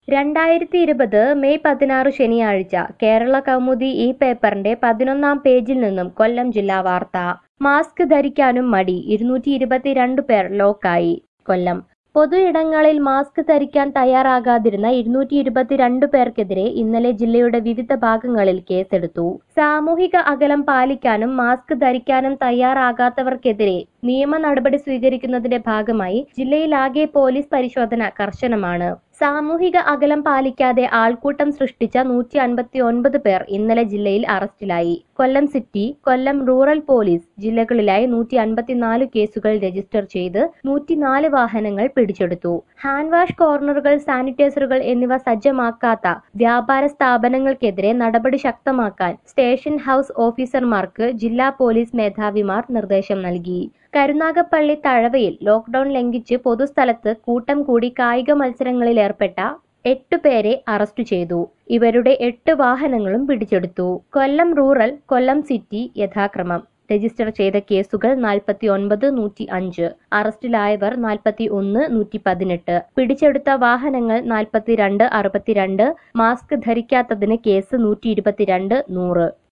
രണ്ടായിരത്തി ഇരുപത് മെയ് പതിനാറ് ശനിയാഴ്ച കേരള കൗമുദി ഈ പേപ്പറിന്റെ പതിനൊന്നാം പേജിൽ നിന്നും കൊല്ലം ജില്ലാ വാർത്ത മാസ്ക് ധരിക്കാനും മടി ഇരുന്നൂറ്റി ഇരുപത്തിരണ്ട് പേർ ലോക്കായി കൊല്ലം പൊതു ഇടങ്ങളിൽ മാസ്ക് ധരിക്കാൻ തയ്യാറാകാതിരുന്ന ഇരുന്നൂറ്റി ഇരുപത്തിരണ്ട് പേർക്കെതിരെ ഇന്നലെ ജില്ലയുടെ വിവിധ ഭാഗങ്ങളിൽ കേസെടുത്തു സാമൂഹിക അകലം പാലിക്കാനും മാസ്ക് ധരിക്കാനും തയ്യാറാകാത്തവർക്കെതിരെ നിയമ നടപടി സ്വീകരിക്കുന്നതിന്റെ ഭാഗമായി ജില്ലയിലാകെ പോലീസ് പരിശോധന കർശനമാണ് സാമൂഹിക അകലം പാലിക്കാതെ ആൾക്കൂട്ടം സൃഷ്ടിച്ച നൂറ്റി അൻപത്തി ഒൻപത് പേർ ഇന്നലെ ജില്ലയിൽ അറസ്റ്റിലായി Kollam city Kollam rural police ജില്ലകളിലായി നൂറ്റി അൻപത്തിനാല് കേസുകൾ രജിസ്റ്റർ ചെയ്ത് നൂറ്റിനാല് വാഹനങ്ങൾ പിടിച്ചെടുത്തു ഹാൻഡ് വാഷ് കോർണറുകൾ സാനിറ്റൈസറുകൾ എന്നിവ സജ്ജമാക്കാത്ത വ്യാപാര സ്ഥാപനങ്ങൾക്കെതിരെ നടപടി ശക്തമാക്കാൻ സ്റ്റേഷൻ ഹൌസ് ഓഫീസർമാർക്ക് ജില്ലാ പോലീസ് മേധാവിമാർ നിർദ്ദേശം നൽകി കരുനാഗപ്പള്ളി തഴവയിൽ ലോക്ഡൌൺ ലംഘിച്ച് പൊതുസ്ഥലത്ത് കൂട്ടം കൂടി കായിക മത്സരങ്ങളിൽ ഏർപ്പെട്ട എട്ടു പേരെ അറസ്റ്റ് ചെയ്തു ഇവരുടെ എട്ട് വാഹനങ്ങളും പിടിച്ചെടുത്തു കൊല്ലം റൂറൽ കൊല്ലം സിറ്റി യഥാക്രമം രജിസ്റ്റർ ചെയ്ത കേസുകൾ നാൽപ്പത്തി ഒൻപത് നൂറ്റി അഞ്ച് അറസ്റ്റിലായവർ നാൽപ്പത്തി ഒന്ന് നൂറ്റി പതിനെട്ട് പിടിച്ചെടുത്ത വാഹനങ്ങൾ നാൽപ്പത്തിരണ്ട് അറുപത്തിരണ്ട് മാസ്ക് ധരിക്കാത്തതിന് കേസ് നൂറ്റി ഇരുപത്തിരണ്ട് നൂറ്